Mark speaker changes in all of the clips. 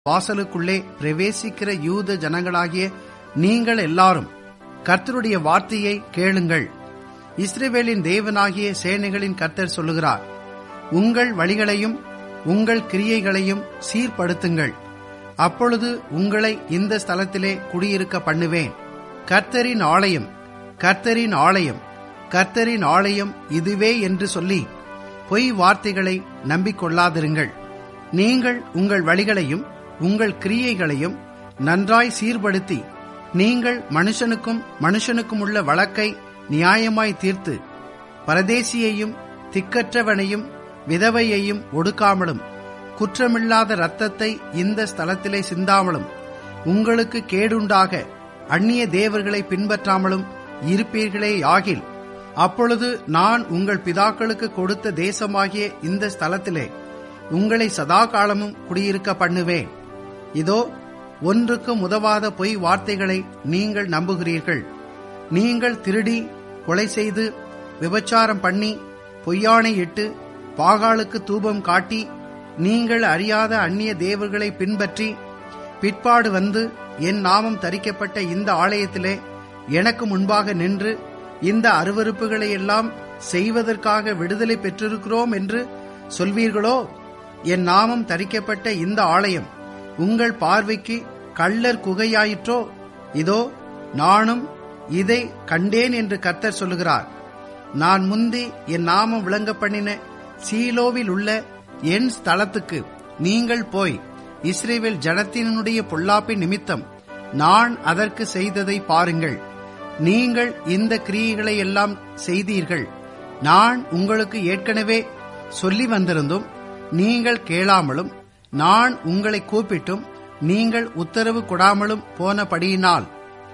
Speaker 1: வாசலுக்குள்ளே பிரவேசிக்கிற யூத ஜனங்களாகிய நீங்கள் எல்லாரும் கர்த்தருடைய வார்த்தையை கேளுங்கள் இஸ்ரவேலின் தேவனாகிய சேனைகளின் கர்த்தர் சொல்லுகிறார் உங்கள் வழிகளையும் உங்கள் கிரியைகளையும் சீர்படுத்துங்கள் அப்பொழுது உங்களை இந்த ஸ்தலத்திலே குடியிருக்க பண்ணுவேன் கர்த்தரின் ஆலயம் கர்த்தரின் ஆலயம் கர்த்தரின் ஆலயம் இதுவே என்று சொல்லி பொய் வார்த்தைகளை நம்பிக்கொள்ளாதிருங்கள் நீங்கள் உங்கள் வழிகளையும் உங்கள் கிரியைகளையும் நன்றாய் சீர்படுத்தி நீங்கள் மனுஷனுக்கும் மனுஷனுக்கும் உள்ள வழக்கை நியாயமாய் தீர்த்து பரதேசியையும் திக்கற்றவனையும் விதவையையும் ஒடுக்காமலும் குற்றமில்லாத இரத்தத்தை இந்த ஸ்தலத்திலே சிந்தாமலும் உங்களுக்கு கேடுண்டாக அந்நிய தேவர்களை பின்பற்றாமலும் இருப்பீர்களே ஆகில் அப்பொழுது நான் உங்கள் பிதாக்களுக்கு கொடுத்த தேசமாகிய இந்த ஸ்தலத்திலே உங்களை சதா காலமும் குடியிருக்க பண்ணுவேன் இதோ ஒன்றுக்கும் உதவாத பொய் வார்த்தைகளை நீங்கள் நம்புகிறீர்கள் நீங்கள் திருடி கொலை செய்து விபச்சாரம் பண்ணி பொய்யானை இட்டு பாகாலுக்கு தூபம் காட்டி நீங்கள் அறியாத அந்நிய தேவர்களை பின்பற்றி பிற்பாடு வந்து என் நாமம் தரிக்கப்பட்ட இந்த ஆலயத்திலே எனக்கு முன்பாக நின்று இந்த அருவறுப்புகளை எல்லாம் செய்வதற்காக விடுதலை பெற்றிருக்கிறோம் என்று சொல்வீர்களோ என் நாமம் தரிக்கப்பட்ட இந்த ஆலயம் உங்கள் பார்வைக்கு கள்ளர் குகையாயிற்றோ இதோ நானும் இதை கண்டேன் என்று கர்த்தர் சொல்லுகிறார் நான் முந்தி என் நாமம் விளங்க பண்ணின சீலோவில் உள்ள என் ஸ்தலத்துக்கு நீங்கள் போய் இஸ்ரேவேல் ஜனத்தினுடைய பொல்லாப்பின் நிமித்தம் நான் அதற்கு செய்ததை பாருங்கள் நீங்கள் இந்த கிரியைகளை எல்லாம் செய்தீர்கள் நான் உங்களுக்கு ஏற்கனவே சொல்லி வந்திருந்தும் நீங்கள் கேளாமலும் நான் உங்களை கூப்பிட்டும் நீங்கள் உத்தரவு கொடாமலும் போனபடியினால்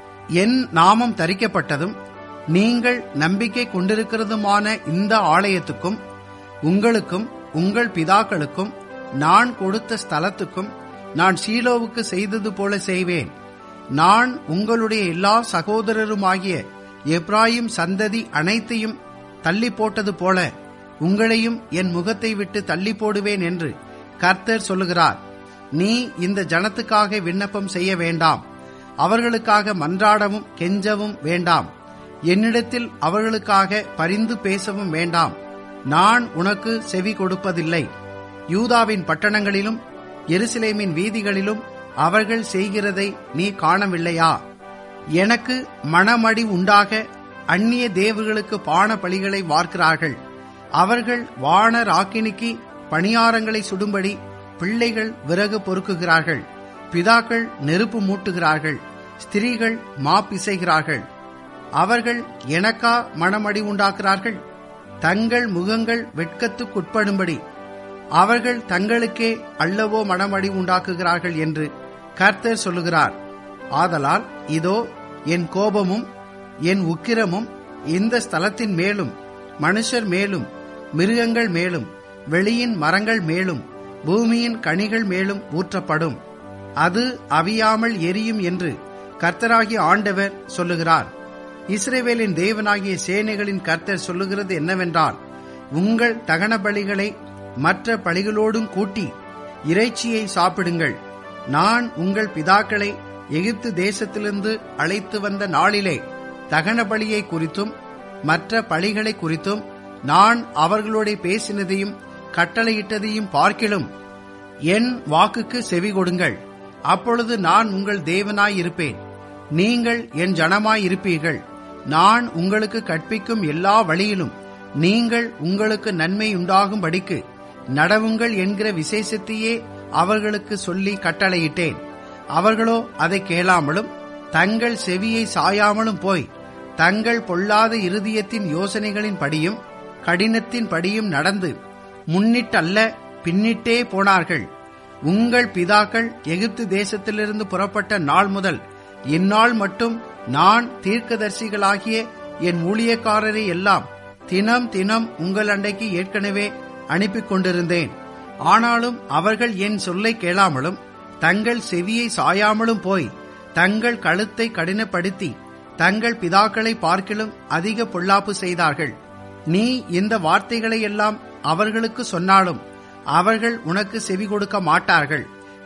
Speaker 1: என் நாமம் தரிக்கப்பட்டதும் நீங்கள் நம்பிக்கை கொண்டிருக்கிறதுமான இந்த ஆலயத்துக்கும் உங்களுக்கும் உங்கள் பிதாக்களுக்கும் நான் கொடுத்த ஸ்தலத்துக்கும் நான் சீலோவுக்கு செய்தது போல செய்வேன் நான் உங்களுடைய எல்லா சகோதரருமாகிய எப்ராயிம் சந்ததி அனைத்தையும் தள்ளி போட்டது போல உங்களையும் என் முகத்தை விட்டு தள்ளி போடுவேன் என்று கர்த்தர் சொல்லுகிறார் நீ இந்த ஜனத்துக்காக விண்ணப்பம் செய்ய வேண்டாம் அவர்களுக்காக மன்றாடவும் கெஞ்சவும் வேண்டாம் என்னிடத்தில் அவர்களுக்காக பரிந்து பேசவும் வேண்டாம் நான் உனக்கு செவி கொடுப்பதில்லை யூதாவின் பட்டணங்களிலும் எருசலேமின் வீதிகளிலும் அவர்கள் செய்கிறதை நீ காணவில்லையா எனக்கு மனமடி உண்டாக அந்நிய தேவர்களுக்கு பான பலிகளை வார்க்கிறார்கள் அவர்கள் வான ராக்கினிக்கு பணியாரங்களை சுடும்படி பிள்ளைகள் விறகு பொறுக்குகிறார்கள் பிதாக்கள் நெருப்பு மூட்டுகிறார்கள் ஸ்திரீகள் மாப்பிசைகிறார்கள் அவர்கள் எனக்கா மனமடி உண்டாக்குறார்கள் தங்கள் முகங்கள் வெட்கத்துக்குட்படும்படி அவர்கள் தங்களுக்கே அல்லவோ மனமடி உண்டாக்குகிறார்கள் என்று கர்த்தர் சொல்லுகிறார் ஆதலால் இதோ என் கோபமும் என் உக்கிரமும் இந்த ஸ்தலத்தின் மேலும் மனுஷர் மேலும் மிருகங்கள் மேலும் வெளியின் மரங்கள் மேலும் பூமியின் கனிகள் மேலும் ஊற்றப்படும் அது அவியாமல் எரியும் என்று கர்த்தராகிய ஆண்டவர் சொல்லுகிறார் இஸ்ரேவேலின் தேவனாகிய சேனைகளின் கர்த்தர் சொல்லுகிறது என்னவென்றால் உங்கள் தகன பலிகளை மற்ற பலிகளோடும் கூட்டி இறைச்சியை சாப்பிடுங்கள் நான் உங்கள் பிதாக்களை எகிப்து தேசத்திலிருந்து அழைத்து வந்த நாளிலே தகன பலியை குறித்தும் மற்ற பலிகளை குறித்தும் நான் அவர்களோட பேசினதையும் கட்டளையிட்டதையும் பார்க்கிலும் என் வாக்குக்கு செவி கொடுங்கள் அப்பொழுது நான் உங்கள் தேவனாயிருப்பேன் நீங்கள் என் ஜனமாயிருப்பீர்கள் நான் உங்களுக்கு கற்பிக்கும் எல்லா வழியிலும் நீங்கள் உங்களுக்கு நன்மை உண்டாகும்படிக்கு நடவுங்கள் என்கிற விசேஷத்தையே அவர்களுக்கு சொல்லி கட்டளையிட்டேன் அவர்களோ அதை கேளாமலும் தங்கள் செவியை சாயாமலும் போய் தங்கள் பொல்லாத இருதயத்தின் யோசனைகளின் படியும் கடினத்தின் படியும் நடந்து முன்னிட்டல்ல பின்னிட்டே போனார்கள் உங்கள் பிதாக்கள் எகிப்து தேசத்திலிருந்து புறப்பட்ட நாள் முதல் இந்நாள் மட்டும் நான் தீர்க்கதரிசிகளாகிய என் ஊழியக்காரரை எல்லாம் தினம் தினம் உங்கள் அண்டைக்கு ஏற்கனவே அனுப்பி கொண்டிருந்தேன் ஆனாலும் அவர்கள் என் சொல்லை கேளாமலும் தங்கள் செவியை சாயாமலும் போய் தங்கள் கழுத்தை கடினப்படுத்தி தங்கள் பிதாக்களை பார்க்கிலும் அதிக பொல்லாப்பு செய்தார்கள் நீ இந்த வார்த்தைகளை எல்லாம் அவர்களுக்கு சொன்னாலும் அவர்கள் உனக்கு செவி கொடுக்க மாட்டார்கள்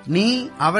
Speaker 1: நீ அவள்